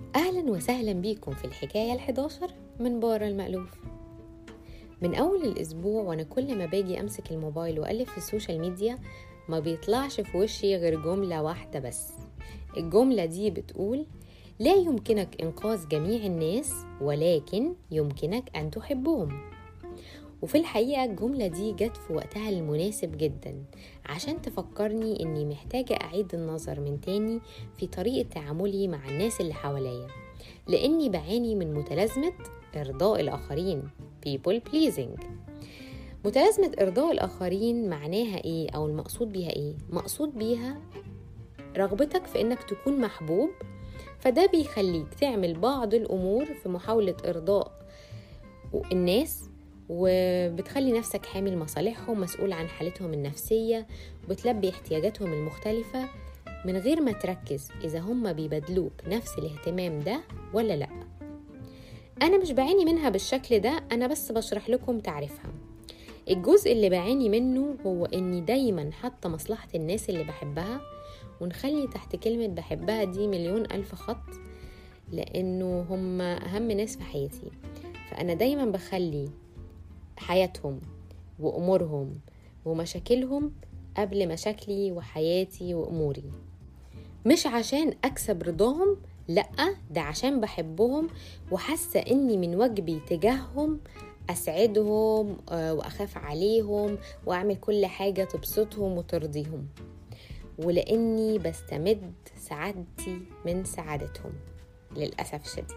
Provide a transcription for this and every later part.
أهلا وسهلا بيكم في الحكاية الحداشر من بارا المألوف من أول الأسبوع وأنا كل ما باجي أمسك الموبايل وأقلب في السوشيال ميديا ما بيطلعش في وشي غير جملة واحدة بس الجملة دي بتقول لا يمكنك إنقاذ جميع الناس ولكن يمكنك أن تحبهم وفي الحقيقة الجملة دي جت في وقتها المناسب جدا عشان تفكرني إني محتاجة أعيد النظر من تاني في طريقة تعاملي مع الناس اللي حواليا لأني بعاني من متلازمة إرضاء الآخرين people pleasing متلازمة إرضاء الآخرين معناها إيه أو المقصود بيها إيه؟ مقصود بيها رغبتك في إنك تكون محبوب فده بيخليك تعمل بعض الأمور في محاولة إرضاء الناس وبتخلي نفسك حامل مصالحهم مسؤول عن حالتهم النفسية وبتلبي احتياجاتهم المختلفة من غير ما تركز إذا هم بيبادلوك نفس الاهتمام ده ولا لأ أنا مش بعاني منها بالشكل ده أنا بس بشرح لكم تعريفها الجزء اللي بعاني منه هو إني دايما حاطة مصلحة الناس اللي بحبها ونخلي تحت كلمة بحبها دي مليون ألف خط لأنه هم أهم ناس في حياتي فأنا دايما بخلي حياتهم وأمورهم ومشاكلهم قبل مشاكلي وحياتي وأموري مش عشان أكسب رضاهم لأ ده عشان بحبهم وحاسة إني من واجبي تجاههم أسعدهم وأخاف عليهم وأعمل كل حاجة تبسطهم وترضيهم ولأني بستمد سعادتي من سعادتهم للأسف الشديد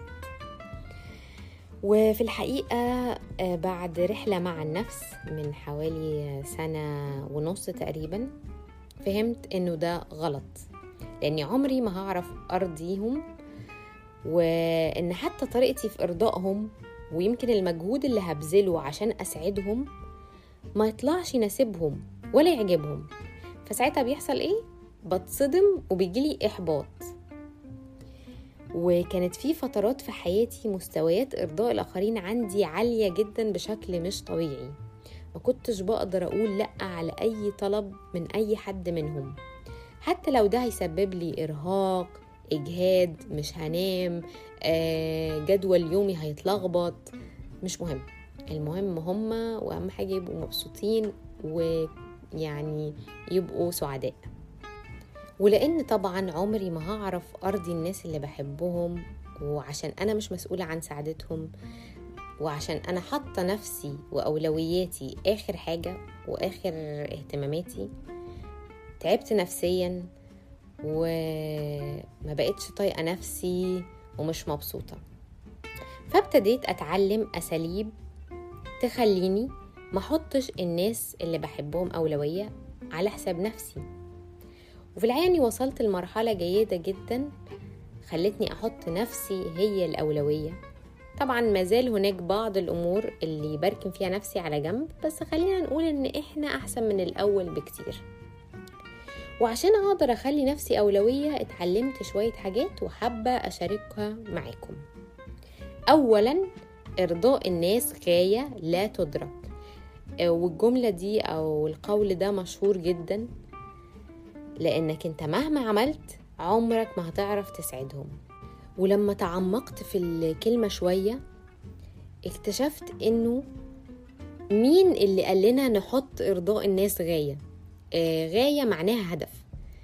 وفي الحقيقة بعد رحلة مع النفس من حوالي سنة ونص تقريبا فهمت انه ده غلط لاني عمري ما هعرف ارضيهم وان حتى طريقتي في ارضائهم ويمكن المجهود اللي هبذله عشان اسعدهم ما يطلعش يناسبهم ولا يعجبهم فساعتها بيحصل ايه بتصدم وبيجيلي احباط وكانت في فترات في حياتي مستويات إرضاء الآخرين عندي عالية جدا بشكل مش طبيعي ما كنتش بقدر أقول لأ على أي طلب من أي حد منهم حتى لو ده هيسبب لي إرهاق إجهاد مش هنام جدول يومي هيتلخبط مش مهم المهم هما وأهم حاجة يبقوا مبسوطين ويعني يبقوا سعداء ولان طبعا عمري ما هعرف ارضي الناس اللي بحبهم وعشان انا مش مسؤوله عن سعادتهم وعشان انا حاطه نفسي واولوياتي اخر حاجه واخر اهتماماتي تعبت نفسيا وما بقتش طايقه نفسي ومش مبسوطه فابتديت اتعلم اساليب تخليني ما احطش الناس اللي بحبهم اولويه على حساب نفسي وفي الحقيقة أني وصلت لمرحلة جيدة جدا خلتني أحط نفسي هي الأولوية طبعا مازال هناك بعض الأمور اللي بركن فيها نفسي على جنب بس خلينا نقول إن إحنا أحسن من الأول بكتير وعشان أقدر أخلي نفسي أولوية اتعلمت شوية حاجات وحابة أشاركها معاكم أولا إرضاء الناس غاية لا تدرك والجملة دي أو القول ده مشهور جدا لانك انت مهما عملت عمرك ما هتعرف تسعدهم ولما تعمقت في الكلمه شويه اكتشفت انه مين اللي قال لنا نحط ارضاء الناس غايه آه غايه معناها هدف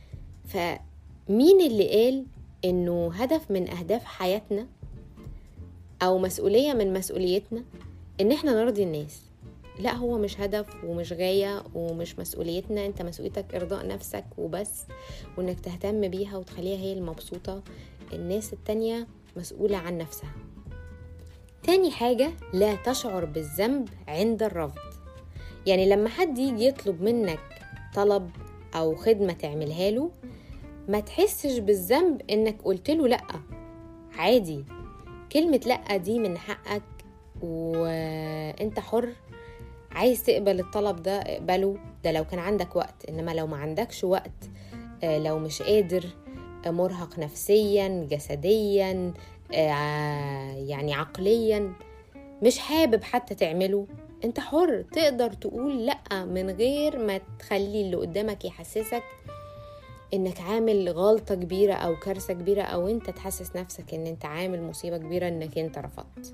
فمين اللي قال انه هدف من اهداف حياتنا او مسؤوليه من مسؤوليتنا ان احنا نرضي الناس لا هو مش هدف ومش غاية ومش مسؤوليتنا انت مسؤوليتك ارضاء نفسك وبس وانك تهتم بيها وتخليها هي المبسوطة الناس التانية مسؤولة عن نفسها تاني حاجة لا تشعر بالذنب عند الرفض يعني لما حد يجي يطلب منك طلب او خدمة تعملها له ما تحسش بالذنب انك قلت له لا عادي كلمة لا دي من حقك وانت حر عايز تقبل الطلب ده اقبله ده لو كان عندك وقت انما لو ما عندكش وقت لو مش قادر مرهق نفسيا جسديا يعني عقليا مش حابب حتى تعمله انت حر تقدر تقول لا من غير ما تخلي اللي قدامك يحسسك انك عامل غلطة كبيرة او كارثة كبيرة او انت تحسس نفسك ان انت عامل مصيبة كبيرة انك انت رفضت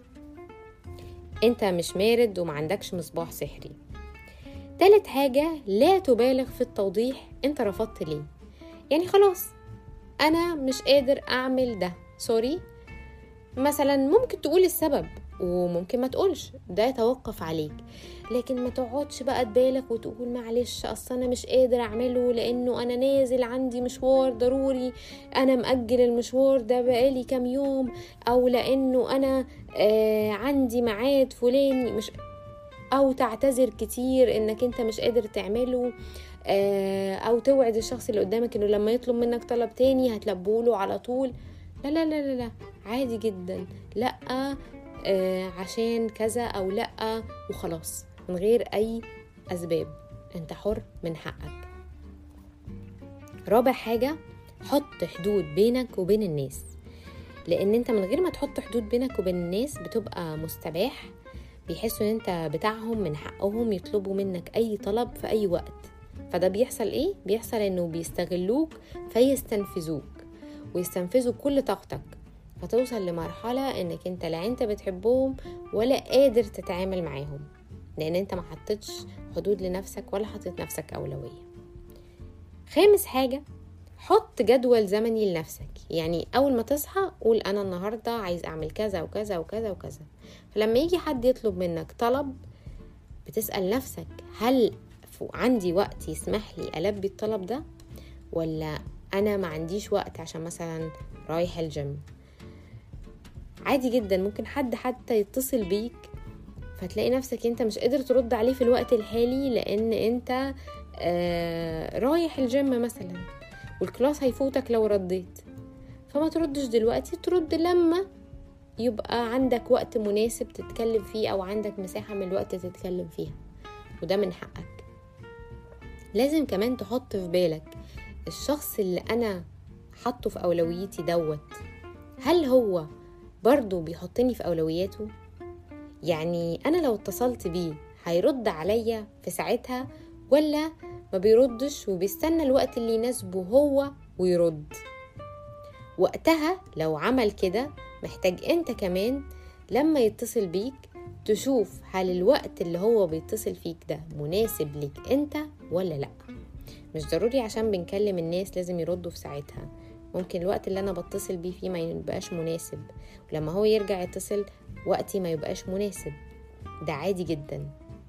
انت مش مارد وما عندكش مصباح سحري تالت حاجة لا تبالغ في التوضيح انت رفضت ليه يعني خلاص انا مش قادر اعمل ده سوري مثلا ممكن تقول السبب وممكن ما تقولش ده يتوقف عليك لكن ما تقعدش بقى تبالغ وتقول معلش اصل انا مش قادر اعمله لانه انا نازل عندي مشوار ضروري انا مأجل المشوار ده بقالي كام يوم او لانه انا آه عندي ميعاد فلاني مش او تعتذر كتير انك انت مش قادر تعمله آه او توعد الشخص اللي قدامك انه لما يطلب منك طلب تاني هتلبوله على طول لا لا لا لا, لا. عادي جدا لا آه عشان كذا او لا وخلاص من غير اي اسباب انت حر من حقك رابع حاجه حط حدود بينك وبين الناس لان انت من غير ما تحط حدود بينك وبين الناس بتبقى مستباح بيحسوا ان انت بتاعهم من حقهم يطلبوا منك اي طلب في اي وقت فده بيحصل ايه بيحصل انه بيستغلوك فيستنفذوك ويستنفذوا كل طاقتك فتوصل لمرحلة انك انت لا انت بتحبهم ولا قادر تتعامل معاهم لان انت ما حطيتش حدود لنفسك ولا حطيت نفسك اولوية خامس حاجة حط جدول زمني لنفسك يعني اول ما تصحى قول انا النهاردة عايز اعمل كذا وكذا وكذا وكذا فلما يجي حد يطلب منك طلب بتسأل نفسك هل عندي وقت يسمح لي ألبي الطلب ده ولا أنا ما عنديش وقت عشان مثلا رايح الجيم عادي جدا ممكن حد حتى يتصل بيك فتلاقي نفسك انت مش قادر ترد عليه في الوقت الحالي لان انت آه رايح الجيم مثلا والكلاس هيفوتك لو رديت فما تردش دلوقتي ترد لما يبقى عندك وقت مناسب تتكلم فيه او عندك مساحة من الوقت تتكلم فيها وده من حقك لازم كمان تحط في بالك الشخص اللي انا حطه في اولويتي دوت هل هو برضو بيحطني في اولوياته يعني انا لو اتصلت بيه هيرد عليا في ساعتها ولا ما بيردش وبيستنى الوقت اللي يناسبه هو ويرد وقتها لو عمل كده محتاج انت كمان لما يتصل بيك تشوف هل الوقت اللي هو بيتصل فيك ده مناسب ليك انت ولا لا مش ضروري عشان بنكلم الناس لازم يردوا في ساعتها ممكن الوقت اللي انا بتصل بيه فيه ما يبقاش مناسب ولما هو يرجع يتصل وقتي ما يبقاش مناسب ده عادي جدا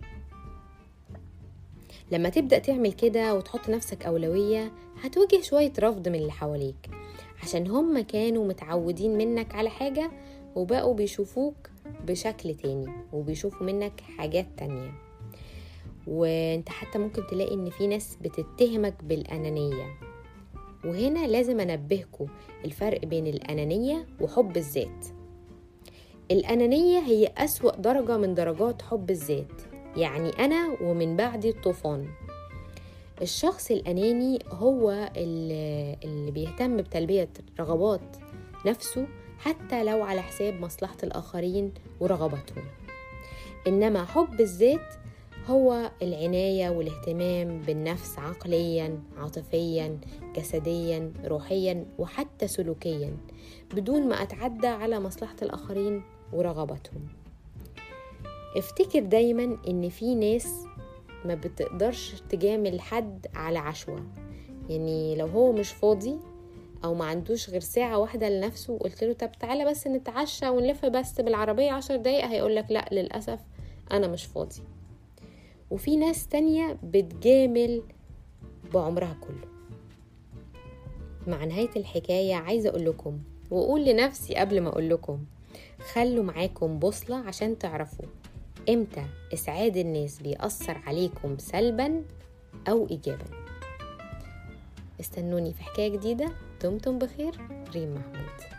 لما تبدأ تعمل كده وتحط نفسك أولوية هتواجه شوية رفض من اللي حواليك عشان هم كانوا متعودين منك على حاجة وبقوا بيشوفوك بشكل تاني وبيشوفوا منك حاجات تانية وانت حتى ممكن تلاقي ان في ناس بتتهمك بالأنانية وهنا لازم أنبهكم الفرق بين الأنانية وحب الذات الأنانية هي أسوأ درجة من درجات حب الذات يعني أنا ومن بعدي الطوفان الشخص الأناني هو اللي, اللي بيهتم بتلبية رغبات نفسه حتى لو على حساب مصلحة الآخرين ورغباتهم إنما حب الذات هو العناية والاهتمام بالنفس عقليا عاطفيا جسديا روحيا وحتى سلوكيا بدون ما أتعدى على مصلحة الآخرين ورغباتهم افتكر دايما ان في ناس ما بتقدرش تجامل حد على عشوة يعني لو هو مش فاضي او ما عندوش غير ساعة واحدة لنفسه وقلت له طب تعالى بس نتعشى ونلف بس بالعربية عشر دقايق هيقولك لا للأسف انا مش فاضي وفي ناس تانية بتجامل بعمرها كله مع نهاية الحكاية عايزة أقول لكم وأقول لنفسي قبل ما أقول لكم خلوا معاكم بوصلة عشان تعرفوا امتى اسعاد الناس بيأثر عليكم سلبا او ايجابا استنوني في حكايه جديده دمتم بخير ريم محمود